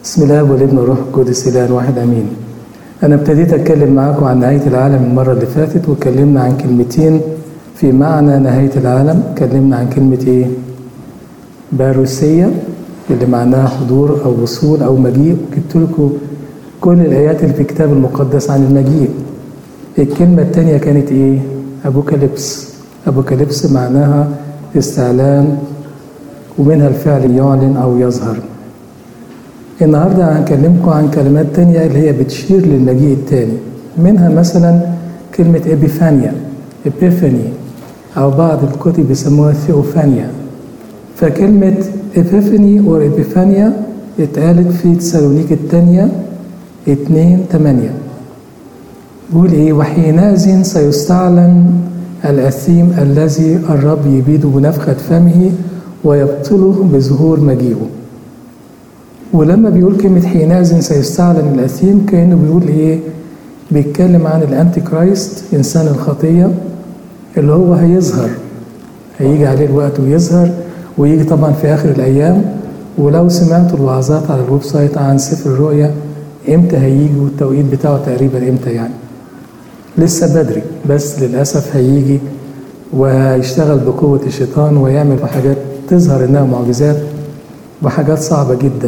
بسم الله والابن والروح القدس الان واحد امين انا ابتديت اتكلم معاكم عن نهايه العالم المره اللي فاتت واتكلمنا عن كلمتين في معنى نهايه العالم اتكلمنا عن كلمه ايه باروسيه اللي معناها حضور او وصول او مجيء جبت لكم كل الايات اللي في الكتاب المقدس عن المجيء الكلمه الثانيه كانت ايه ابوكاليبس ابوكاليبس معناها استعلان ومنها الفعل يعلن او يظهر النهاردة هنكلمكم عن كلمات تانية اللي هي بتشير للمجيء التاني منها مثلا كلمة إبيفانيا إبيفاني أو بعض الكتب بيسموها ثيوفانيا فكلمة إبيفاني أو إبيفانيا اتقالت في تسالونيك الثانية اتنين تمانية بيقول إيه وحينئذ سيستعلن الأثيم الذي الرب يبيد بنفخة فمه ويبطله بظهور مجيئه ولما بيقول كلمة حينئذ سيستعلن الأثيم كأنه بيقول إيه؟ بيتكلم عن الأنتي كرايست إنسان الخطية اللي هو هيظهر هيجي عليه الوقت ويظهر ويجي طبعا في آخر الأيام ولو سمعتوا الوعظات على الويب سايت عن سفر الرؤيا إمتى هيجي والتوقيت بتاعه تقريبا إمتى يعني لسه بدري بس للأسف هيجي وهيشتغل بقوة الشيطان ويعمل حاجات تظهر إنها معجزات وحاجات صعبة جدا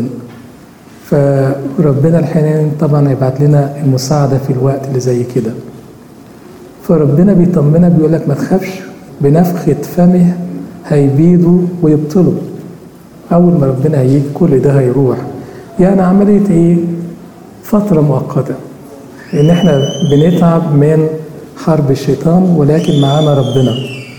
فربنا الحنين طبعا هيبعت لنا المساعدة في الوقت اللي زي كده فربنا بيطمنا بيقول لك ما تخافش بنفخة فمه هيبيدوا ويبطلوا أول ما ربنا هيجي كل ده هيروح يعني عملية إيه؟ فترة مؤقتة إن إحنا بنتعب من حرب الشيطان ولكن معانا ربنا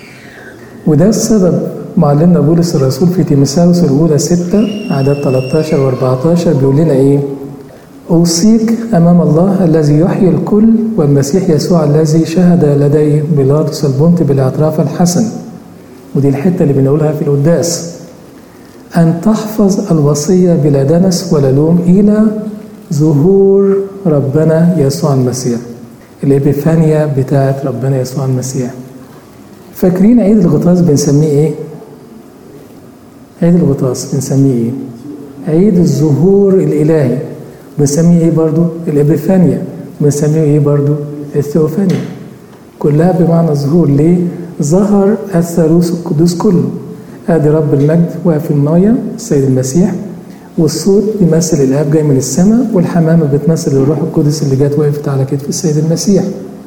وده السبب معلمنا بولس الرسول في تيمساوس الأولى 6 عدد 13 و 14 بيقول لنا إيه؟ أوصيك أمام الله الذي يحيي الكل والمسيح يسوع الذي شهد لديه بيلاطس البنط بالاعتراف الحسن ودي الحتة اللي بنقولها في القداس أن تحفظ الوصية بلا دنس ولا لوم إلى ظهور ربنا يسوع المسيح الإبيفانيا بتاعت ربنا يسوع المسيح فاكرين عيد الغطاس بنسميه إيه؟ عيد الغطاس بنسميه ايه؟ عيد الظهور الإلهي بنسميه ايه برضو؟ الإبيفانيا بنسميه ايه برضو؟ الثيوفانيا كلها بمعنى ظهور ليه؟ ظهر الثالوث القدوس كله ادي رب المجد واقف في المايه السيد المسيح والصوت بيمثل الاب جاي من السماء والحمامه بتمثل الروح القدس اللي جت وقفت على كتف السيد المسيح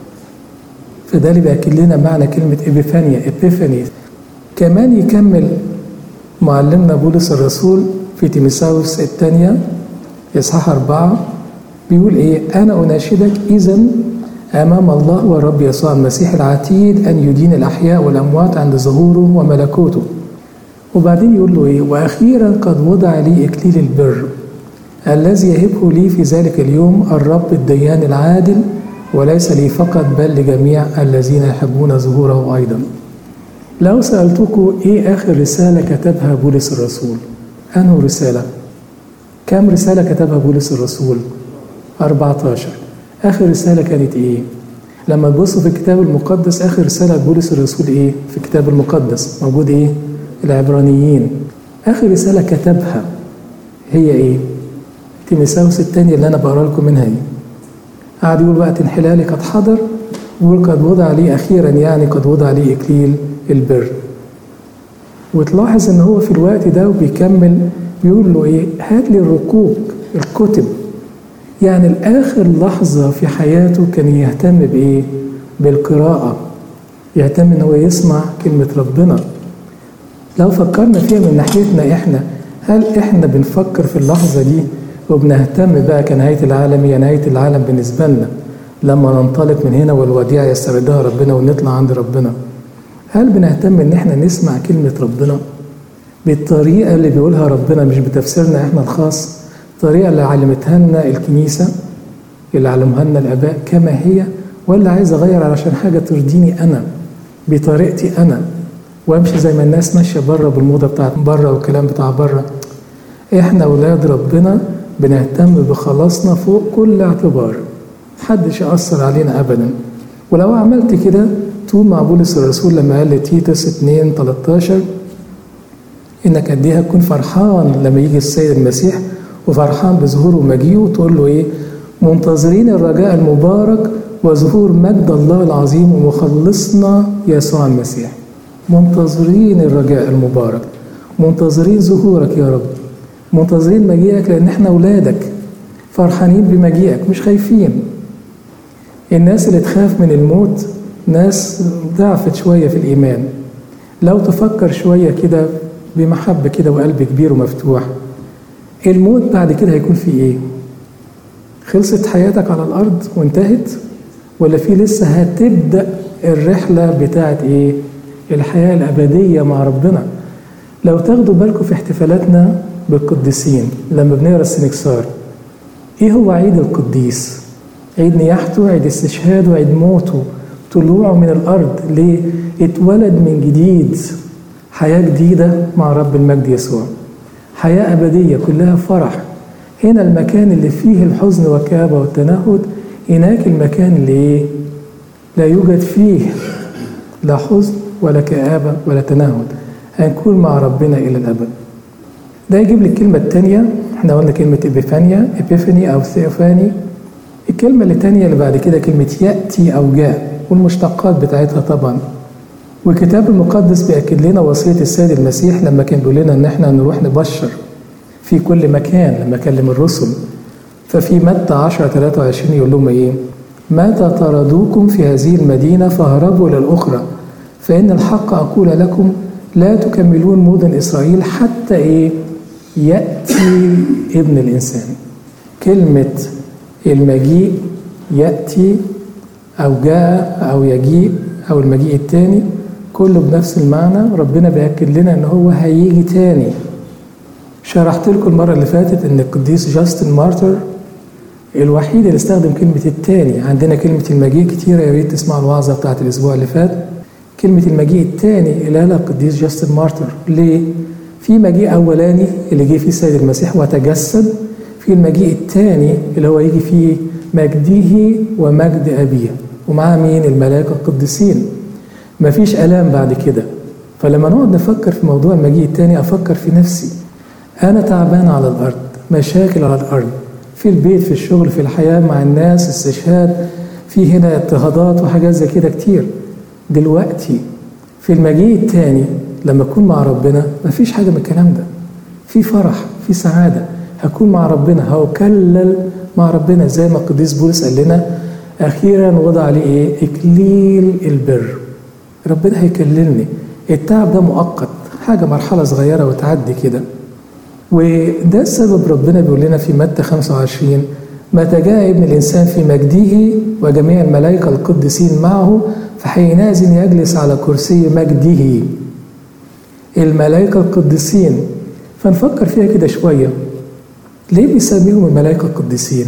فده اللي بياكد لنا معنى كلمه ابيفانيا ابيفاني كمان يكمل معلمنا بولس الرسول في تيمساوس الثانية إصحاح أربعة بيقول إيه أنا أناشدك إذا أمام الله والرب يسوع المسيح العتيد أن يدين الأحياء والأموات عند ظهوره وملكوته وبعدين يقول له إيه وأخيرا قد وضع لي إكليل البر الذي يهبه لي في ذلك اليوم الرب الديان العادل وليس لي فقط بل لجميع الذين يحبون ظهوره أيضا لو سألتكم إيه آخر رسالة كتبها بولس الرسول؟ أنه رسالة؟ كم رسالة كتبها بولس الرسول؟ 14 آخر رسالة كانت إيه؟ لما تبصوا في الكتاب المقدس آخر رسالة بولس الرسول إيه؟ في الكتاب المقدس موجود إيه؟ العبرانيين آخر رسالة كتبها هي إيه؟ تيمساوس الثانية اللي أنا بقرا لكم منها دي قعد يقول وقت انحلالي قد حضر ويقول قد وضع لي أخيرا يعني قد وضع لي إكليل البر وتلاحظ ان هو في الوقت ده وبيكمل بيقول له ايه هات لي الرقوق الكتب يعني لاخر لحظه في حياته كان يهتم بايه بالقراءه يهتم ان هو يسمع كلمه ربنا لو فكرنا فيها من ناحيتنا احنا هل احنا بنفكر في اللحظه دي وبنهتم بقى كنهايه العالم هي نهايه العالم بالنسبه لنا لما ننطلق من هنا والوديعه يستردها ربنا ونطلع عند ربنا هل بنهتم ان احنا نسمع كلمة ربنا بالطريقة اللي بيقولها ربنا مش بتفسيرنا احنا الخاص الطريقة اللي علمتها لنا الكنيسة اللي علمها لنا الآباء كما هي ولا عايز أغير علشان حاجة ترضيني أنا بطريقتي أنا وأمشي زي ما الناس ماشية بره بالموضة بتاعت بره والكلام بتاع بره إحنا أولاد ربنا بنهتم بخلاصنا فوق كل اعتبار محدش يأثر علينا أبدا ولو عملت كده طول مع بولس الرسول لما قال لتيتس 2 13 انك قد ايه هتكون فرحان لما يجي السيد المسيح وفرحان بظهوره ومجيئه تقول له ايه منتظرين الرجاء المبارك وظهور مجد الله العظيم ومخلصنا يسوع المسيح منتظرين الرجاء المبارك منتظرين ظهورك يا رب منتظرين مجيئك لان احنا اولادك فرحانين بمجيئك مش خايفين الناس اللي تخاف من الموت ناس ضعفت شويه في الايمان لو تفكر شويه كده بمحبه كده وقلب كبير ومفتوح الموت بعد كده هيكون فيه ايه خلصت حياتك على الارض وانتهت ولا في لسه هتبدا الرحله بتاعت ايه الحياه الابديه مع ربنا لو تاخدوا بالكم في احتفالاتنا بالقديسين لما بنقرا السنكسار ايه هو عيد القديس عيد نياحته عيد استشهاده عيد موته طلوعه من الارض ليه اتولد من جديد حياه جديده مع رب المجد يسوع حياه ابديه كلها فرح هنا المكان اللي فيه الحزن والكآبة والتنهد هناك المكان اللي ايه لا يوجد فيه لا حزن ولا كآبة ولا تنهد هنكون مع ربنا إلى الأبد ده يجيب لي الكلمة الثانية احنا قلنا كلمة إبيفانيا إبيفاني أو ثيوفاني الكلمة الثانية اللي بعد كده كلمة يأتي أو جاء والمشتقات بتاعتها طبعا والكتاب المقدس بيأكد لنا وصية السيد المسيح لما كان بيقول لنا إن احنا نروح نبشر في كل مكان لما كلم الرسل ففي متى 10 23 يقول لهم ايه متى طردوكم في هذه المدينة فاهربوا إلى الأخرى فإن الحق أقول لكم لا تكملون مدن إسرائيل حتى إيه يأتي ابن الإنسان كلمة المجيء يأتي أو جاء أو يجيء أو المجيء الثاني كله بنفس المعنى ربنا بيأكد لنا إن هو هيجي تاني شرحت لكم المرة اللي فاتت إن القديس جاستن مارتر الوحيد اللي استخدم كلمة التاني عندنا كلمة المجيء كتيرة يا ريت تسمعوا الوعظة بتاعت الأسبوع اللي فات كلمة المجيء التاني اللي قالها القديس جاستن مارتر ليه؟ في مجيء أولاني اللي جه فيه السيد المسيح وتجسد في المجيء التاني اللي هو يجي فيه مجده ومجد أبيه ومعاه مين؟ الملائكة القديسين مفيش آلام بعد كده فلما نقعد نفكر في موضوع المجيء التاني أفكر في نفسي أنا تعبان على الأرض مشاكل على الأرض في البيت في الشغل في الحياة مع الناس استشهاد في هنا اضطهادات وحاجات زي كده كتير دلوقتي في المجيء التاني لما أكون مع ربنا مفيش حاجة من الكلام ده في فرح في سعادة هكون مع ربنا هكلل مع ربنا زي ما القديس بولس قال لنا أخيرا وضع عليه إيه إكليل البر ربنا هيكللني التعب ده مؤقت حاجة مرحلة صغيرة وتعدي كده وده السبب ربنا بيقول لنا في متى 25 متى جاء ابن الإنسان في مجده وجميع الملائكة القديسين معه فحينئذ يجلس على كرسي مجده الملائكة القديسين فنفكر فيها كده شوية ليه بيسميهم الملائكة القديسين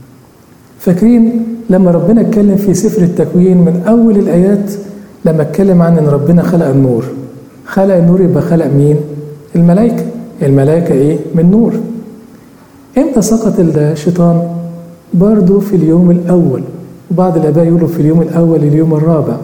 فاكرين لما ربنا اتكلم في سفر التكوين من أول الآيات لما اتكلم عن ان ربنا خلق النور خلق النور يبقى خلق مين الملائكه الملائكه ايه من نور امتى سقط الشيطان برضه في اليوم الاول وبعض الاباء يقولوا في اليوم الاول اليوم الرابع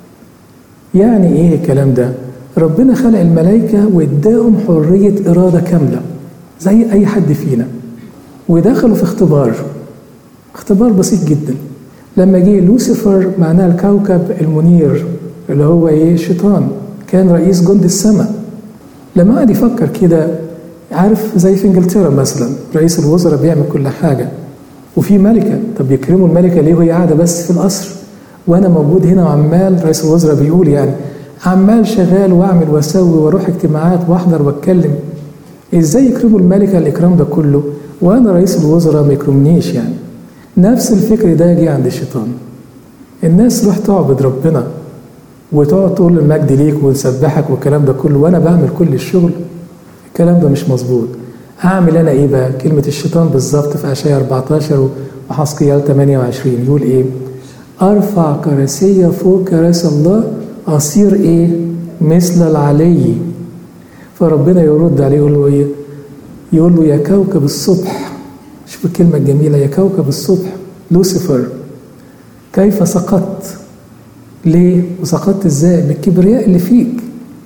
يعني ايه الكلام ده ربنا خلق الملائكه واداهم حريه اراده كامله زي اي حد فينا ودخلوا في اختبار اختبار بسيط جدا لما جه لوسيفر معناه الكوكب المنير اللي هو ايه الشيطان كان رئيس جند السماء لما قعد يفكر كده عارف زي في انجلترا مثلا رئيس الوزراء بيعمل كل حاجه وفي ملكه طب يكرموا الملكه ليه وهي قاعده بس في القصر وانا موجود هنا وعمال رئيس الوزراء بيقول يعني عمال شغال واعمل واسوي واروح اجتماعات واحضر واتكلم ازاي يكرموا الملكه الاكرام ده كله وانا رئيس الوزراء ما يكرمنيش يعني نفس الفكر ده جه عند الشيطان الناس تروح تعبد ربنا وتقعد تقول المجد ليك ونسبحك والكلام ده كله وانا بعمل كل الشغل الكلام ده مش مظبوط هعمل انا ايه بقى كلمه الشيطان بالظبط في اشعياء 14 وحسقيال 28 يقول ايه ارفع كراسيه فوق كراسي الله اصير ايه مثل العلي فربنا يرد عليه يقول له ايه يقول له يا كوكب الصبح شوف الكلمة الجميلة يا كوكب الصبح لوسيفر كيف سقطت ليه وسقطت ازاي بالكبرياء اللي فيك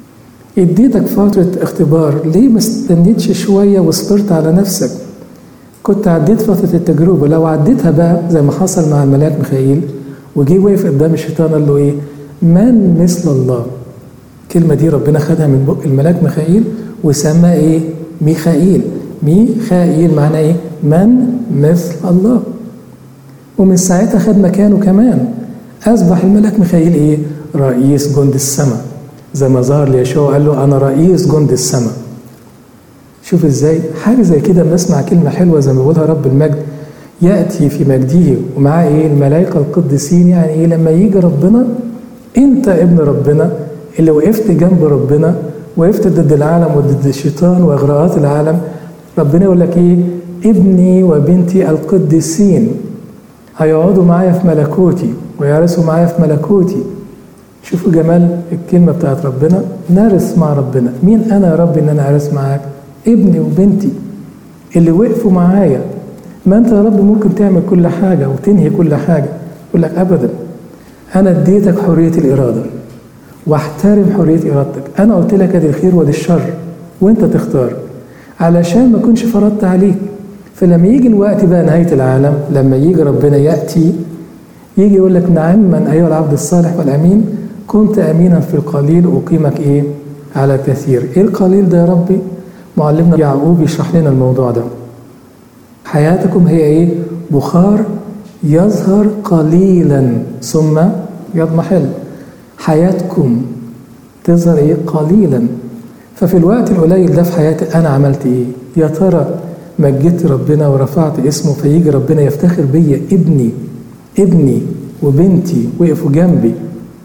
اديتك فترة اختبار ليه ما استنيتش شوية وصبرت على نفسك كنت عديت فترة التجربة لو عديتها بقى زي ما حصل مع الملاك ميخائيل وجي وقف قدام الشيطان قال له ايه من مثل الله الكلمة دي ربنا خدها من بق الملاك ميخائيل وسمى ايه ميخائيل ميخائيل معناه ايه من مثل الله ومن ساعتها خد مكانه كمان أصبح الملاك ميخائيل إيه؟ رئيس جند السماء زي ما ظهر ليشوع قال له أنا رئيس جند السماء شوف إزاي حاجة زي كده بنسمع كلمة حلوة زي ما بيقولها رب المجد يأتي في مجده ومعاه إيه الملائكة القديسين يعني إيه لما يجي ربنا أنت ابن ربنا اللي وقفت جنب ربنا وقفت ضد العالم وضد الشيطان وإغراءات العالم ربنا يقول لك إيه ابني وبنتي القديسين هيقعدوا معايا في ملكوتي ويرثوا معايا في ملكوتي شوفوا جمال الكلمة بتاعت ربنا نرث مع ربنا مين أنا يا رب إن أنا أرث معاك ابني وبنتي اللي وقفوا معايا ما أنت يا رب ممكن تعمل كل حاجة وتنهي كل حاجة يقول لك أبدا أنا اديتك حرية الإرادة واحترم حرية إرادتك أنا قلت لك أدي الخير ودي الشر وأنت تختار علشان ما كنش فرضت عليك فلما يجي الوقت بقى نهاية العالم لما يجي ربنا يأتي يجي يقول لك نعم من أيها العبد الصالح والأمين كنت أمينا في القليل أقيمك إيه على كثير إيه القليل ده يا ربي معلمنا يعقوب يشرح لنا الموضوع ده حياتكم هي إيه بخار يظهر قليلا ثم يضمحل حياتكم تظهر إيه قليلا ففي الوقت القليل ده في حياتي أنا عملت إيه يا ترى مجدت ربنا ورفعت اسمه فيجي ربنا يفتخر بيا ابني ابني وبنتي وقفوا جنبي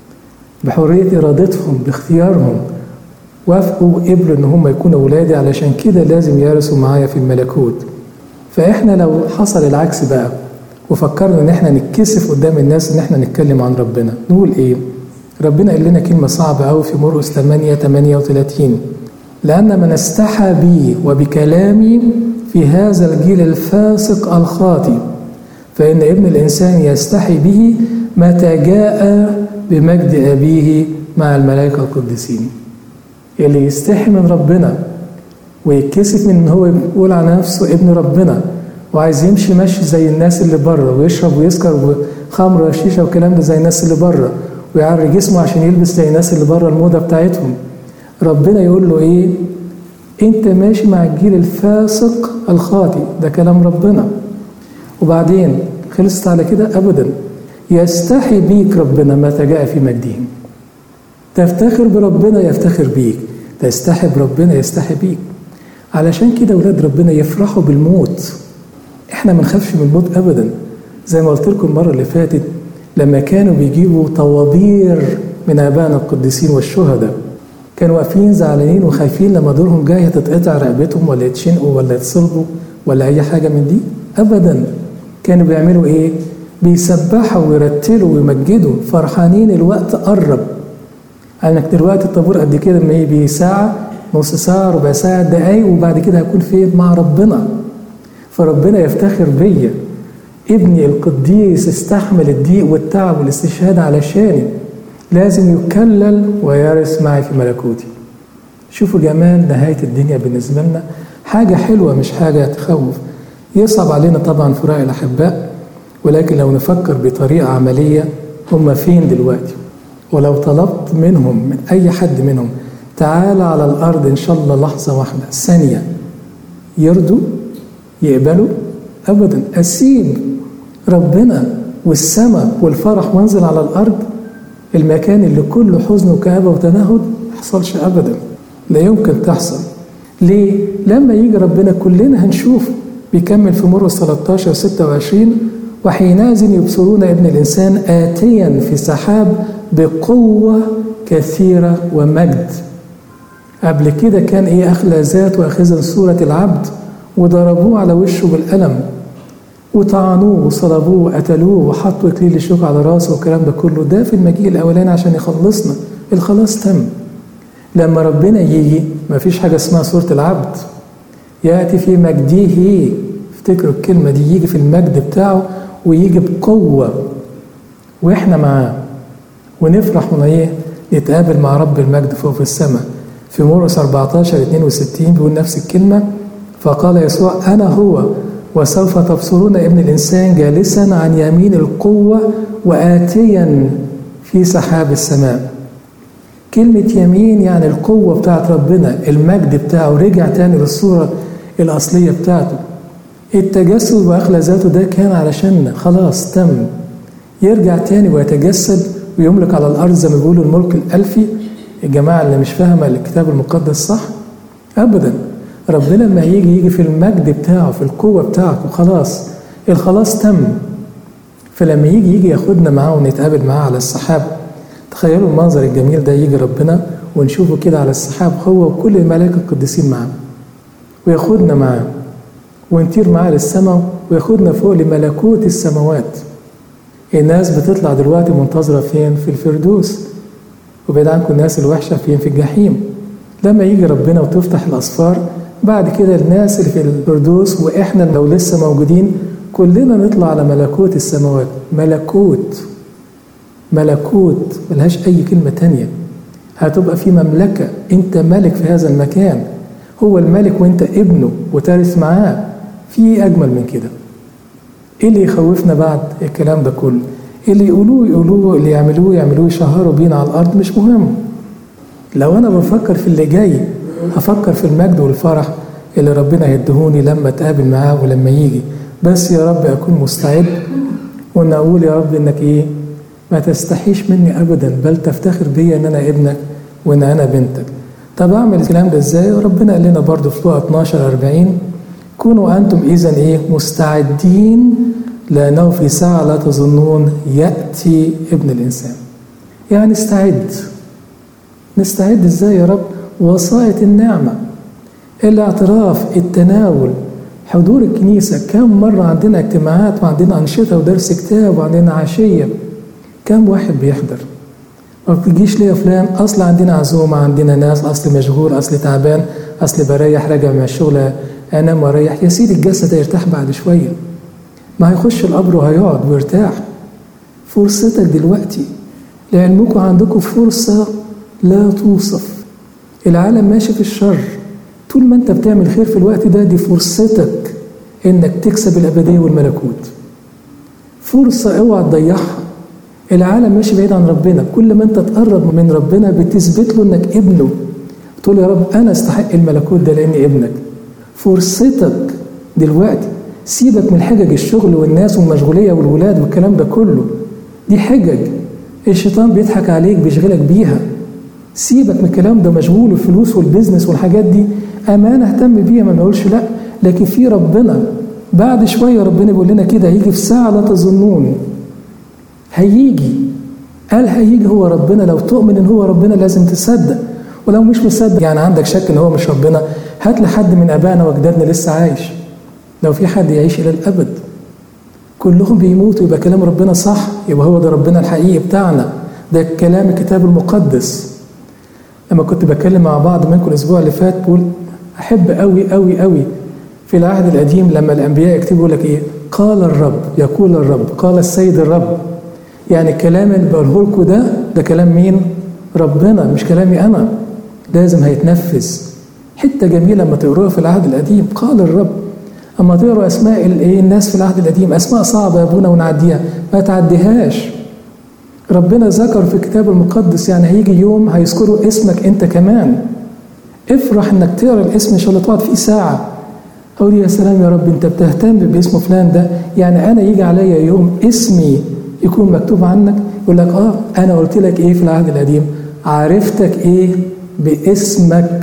بحرية إرادتهم باختيارهم وافقوا وقبلوا إن هم يكونوا أولادي علشان كده لازم يرثوا معايا في الملكوت فإحنا لو حصل العكس بقى وفكرنا إن إحنا نتكسف قدام الناس إن إحنا نتكلم عن ربنا نقول إيه؟ ربنا قال لنا كلمة صعبة أوي في مرقس 8 38 لأن من استحى بي وبكلامي في هذا الجيل الفاسق الخاطئ فإن ابن الإنسان يستحي به متى جاء بمجد أبيه مع الملائكة القديسين اللي يستحي من ربنا ويتكسف من ان هو يقول على نفسه ابن ربنا وعايز يمشي ماشي زي الناس اللي بره ويشرب ويسكر خمر وشيشه والكلام ده زي الناس اللي بره ويعري جسمه عشان يلبس زي الناس اللي بره الموضه بتاعتهم ربنا يقول له ايه انت ماشي مع الجيل الفاسق الخاطئ ده كلام ربنا وبعدين خلصت على كده ابدا يستحي بيك ربنا متى جاء في مجده تفتخر بربنا يفتخر بيك تستحي بربنا يستحي بيك علشان كده ولاد ربنا يفرحوا بالموت احنا ما نخافش من الموت ابدا زي ما قلت لكم المره اللي فاتت لما كانوا بيجيبوا طوابير من ابائنا القديسين والشهداء كانوا واقفين زعلانين وخايفين لما دورهم جاي هتتقطع رقبتهم ولا يتشنقوا ولا يتصلبوا ولا اي حاجه من دي ابدا كانوا بيعملوا ايه بيسبحوا ويرتلوا ويمجدوا فرحانين الوقت قرب انك دلوقتي الطابور قد كده ما يجي ساعه نص ساعه ربع ساعه دقايق وبعد كده هكون فين مع ربنا فربنا يفتخر بيا ابني القديس استحمل الضيق والتعب والاستشهاد علشاني لازم يكلل ويرث معي في ملكوتي شوفوا جمال نهاية الدنيا بالنسبة لنا حاجة حلوة مش حاجة تخوف يصعب علينا طبعا فراق الأحباء ولكن لو نفكر بطريقة عملية هم فين دلوقتي ولو طلبت منهم من أي حد منهم تعالى على الأرض إن شاء الله لحظة واحدة ثانية يرضوا يقبلوا أبدا أسيب ربنا والسماء والفرح وانزل على الأرض المكان اللي كله حزن وكآبة وتنهد ما يحصلش أبدا لا يمكن تحصل ليه؟ لما يجي ربنا كلنا هنشوفه بيكمل في مرقس 13 26 وحينئذ يبصرون ابن الإنسان آتيا في سحاب بقوة كثيرة ومجد قبل كده كان إيه أخلى ذات وأخذا صورة العبد وضربوه على وشه بالقلم وطعنوه وصلبوه وقتلوه وحطوا اكليل الشوك على راسه والكلام ده كله ده في المجيء الاولاني عشان يخلصنا الخلاص تم لما ربنا يجي ما فيش حاجه اسمها صوره العبد ياتي في مجده افتكروا الكلمه دي يجي في المجد بتاعه ويجي بقوه واحنا معاه ونفرح من ايه نتقابل مع رب المجد فوق في السماء في مرقس 14 62 بيقول نفس الكلمه فقال يسوع انا هو وسوف تبصرون ابن الإنسان جالسا عن يمين القوة وآتيا في سحاب السماء كلمة يمين يعني القوة بتاعت ربنا المجد بتاعه رجع تاني للصورة الأصلية بتاعته التجسد وأخلى ذاته ده كان علشان خلاص تم يرجع تاني ويتجسد ويملك على الأرض زي ما بيقولوا الملك الألفي الجماعة اللي مش فاهمة الكتاب المقدس صح أبدا ربنا لما هيجي يجي في المجد بتاعه في القوة بتاعته خلاص الخلاص تم فلما يجي يجي ياخدنا معاه ونتقابل معاه على السحاب تخيلوا المنظر الجميل ده يجي ربنا ونشوفه كده على السحاب هو وكل الملائكة القديسين معاه وياخدنا معاه ونطير معاه للسماء وياخدنا فوق لملكوت السماوات الناس بتطلع دلوقتي منتظرة فين في الفردوس وبعيد عنكم الناس الوحشة فين في الجحيم لما يجي ربنا وتفتح الأسفار بعد كده الناس اللي في الفردوس وإحنا لو لسه موجودين كلنا نطلع على ملكوت السماوات ملكوت ملكوت ملهاش أي كلمة تانية هتبقى في مملكة أنت ملك في هذا المكان هو الملك وأنت ابنه وترث معاه في أجمل من كده إيه اللي يخوفنا بعد الكلام ده كله اللي يقولوه يقولوه اللي يعملوه يعملوه يشهروا بينا على الأرض مش مهم لو أنا بفكر في اللي جاي هفكر في المجد والفرح اللي ربنا هيدهوني لما اتقابل معاه ولما يجي بس يا رب أكون مستعد وأن أقول يا رب إنك إيه ما تستحيش مني أبدا بل تفتخر بيا إن أنا ابنك وإن أنا بنتك طب أعمل الكلام ده إزاي ربنا قال لنا برضه في لقا 12 40 كونوا أنتم إذا إيه مستعدين لأنه في ساعة لا تظنون يأتي ابن الإنسان يعني استعد نستعد إزاي يا رب وصاية النعمة الاعتراف التناول حضور الكنيسة كم مرة عندنا اجتماعات وعندنا أنشطة ودرس كتاب وعندنا عشية كم واحد بيحضر ما بتجيش ليه فلان أصل عندنا عزومة عندنا ناس أصل مشغول أصل تعبان أصل بريح راجع من الشغل أنام وأريح يا سيدي الجسد هيرتاح بعد شوية ما هيخش القبر وهيقعد ويرتاح فرصتك دلوقتي لعلمكم عندكم فرصة لا توصف العالم ماشي في الشر طول ما انت بتعمل خير في الوقت ده دي فرصتك انك تكسب الابديه والملكوت فرصه اوعى تضيعها العالم ماشي بعيد عن ربنا كل ما انت تقرب من ربنا بتثبت له انك ابنه تقول يا رب انا استحق الملكوت ده لاني ابنك فرصتك دلوقتي سيبك من حجج الشغل والناس والمشغوليه والولاد والكلام ده كله دي حجج الشيطان بيضحك عليك بيشغلك بيها سيبك من الكلام ده مشغول الفلوس والبيزنس والحاجات دي امانه اهتم بيها ما نقولش لا لكن في ربنا بعد شويه ربنا بيقول لنا كده هيجي في ساعه لا تظنون هيجي قال هيجي هو ربنا لو تؤمن ان هو ربنا لازم تصدق ولو مش مصدق يعني عندك شك ان هو مش ربنا هات لحد من ابائنا واجدادنا لسه عايش لو في حد يعيش الى الابد كلهم بيموتوا يبقى كلام ربنا صح يبقى هو ده ربنا الحقيقي بتاعنا ده كلام الكتاب المقدس لما كنت بتكلم مع بعض منكم الاسبوع اللي فات بقول احب قوي قوي قوي في العهد القديم لما الانبياء يكتبوا لك ايه قال الرب يقول الرب قال السيد الرب يعني الكلام اللي بقوله لكم ده ده كلام مين ربنا مش كلامي انا لازم هيتنفذ حته جميله لما تقروها في العهد القديم قال الرب اما تقروا اسماء الايه الناس في العهد القديم اسماء صعبه يا ابونا ونعديها ما تعديهاش ربنا ذكر في الكتاب المقدس يعني هيجي يوم هيذكروا اسمك انت كمان افرح انك تقرا الاسم ان شاء الله تقعد فيه ساعه اقول يا سلام يا رب انت بتهتم باسم فلان ده يعني انا يجي عليا يوم اسمي يكون مكتوب عنك يقول لك اه انا قلت لك ايه في العهد القديم عرفتك ايه باسمك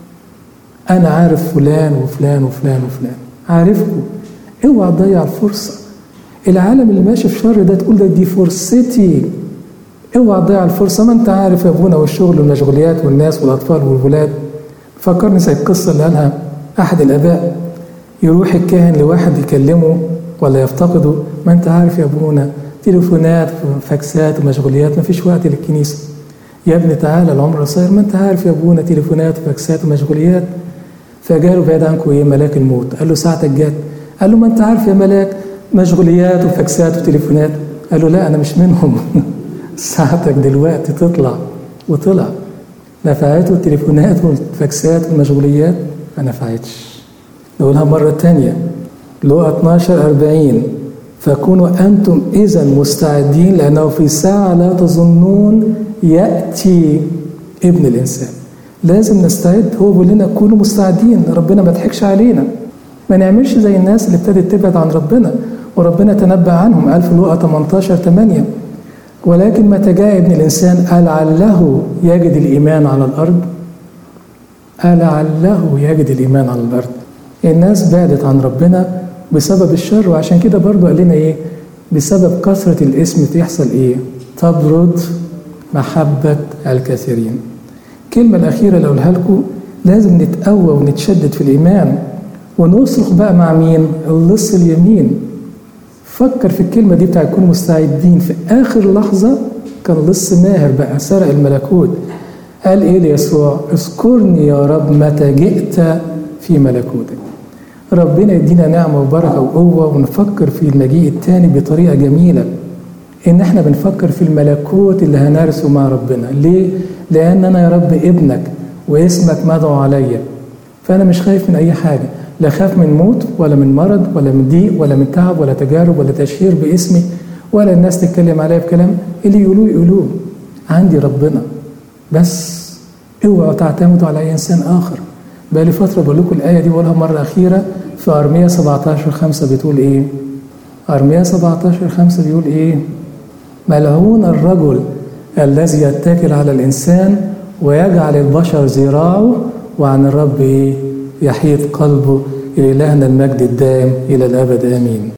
انا عارف فلان وفلان وفلان وفلان عارفكم اوعى تضيع الفرصه العالم اللي ماشي في شر ده تقول ده دي فرصتي اوعى تضيع الفرصه ما انت عارف يا ابونا والشغل والمشغوليات والناس والاطفال والولاد فكرني زي القصه اللي قالها احد الاباء يروح الكاهن لواحد يكلمه ولا يفتقده ما انت عارف يا ابونا تليفونات وفاكسات ومشغوليات ما فيش وقت للكنيسه يا ابني تعالى العمر قصير ما انت عارف يا ابونا تليفونات وفاكسات ومشغوليات فجاله بعيد عنكم ايه ملاك الموت قال له ساعتك جت قال له ما انت عارف يا ملاك مشغوليات وفاكسات وتليفونات قال له لا انا مش منهم ساعتك دلوقتي تطلع وطلع نفعته التليفونات والفاكسات والمشغوليات ما نفعتش نقولها مرة تانية لقى 12 40 فكونوا أنتم إذا مستعدين لأنه في ساعة لا تظنون يأتي ابن الإنسان لازم نستعد هو بيقول لنا كونوا مستعدين ربنا ما ضحكش علينا ما نعملش زي الناس اللي ابتدت تبعد عن ربنا وربنا تنبأ عنهم قال في لقا 18 8 ولكن متى جاء ابن الإنسان ألعله يجد الإيمان على الأرض ألعله يجد الإيمان على الأرض الناس بعدت عن ربنا بسبب الشر وعشان كده برضو قال لنا إيه بسبب كثرة الاسم تحصل إيه تبرد محبة الكثيرين الكلمة الأخيرة اللي أقولها لكم لازم نتقوى ونتشدد في الإيمان ونصرخ بقى مع مين؟ اللص اليمين فكر في الكلمة دي بتاع يكونوا مستعدين في آخر لحظة كان لص ماهر بقى سرق الملكوت قال إيه ليسوع اذكرني يا رب متى جئت في ملكوتك ربنا يدينا نعمة وبركة وقوة ونفكر في المجيء التاني بطريقة جميلة إن إحنا بنفكر في الملكوت اللي هنرثه مع ربنا ليه؟ لأن أنا يا رب ابنك واسمك مدعو عليا فأنا مش خايف من أي حاجة لا خاف من موت ولا من مرض ولا من ضيق ولا من تعب ولا تجارب ولا تشهير باسمي ولا الناس تتكلم عليا بكلام اللي يقولوه يقولوه عندي ربنا بس اوعوا تعتمدوا على اي انسان اخر بقالي فتره بقول لكم الايه دي بقولها مره اخيره في ارميه 17 5 بتقول ايه؟ ارميه 17 5 بيقول ايه؟ ملعون الرجل الذي يتكل على الانسان ويجعل البشر ذراعه وعن الرب ايه؟ يحيط قلبه إلهنا المجد الدائم إلى الأبد آمين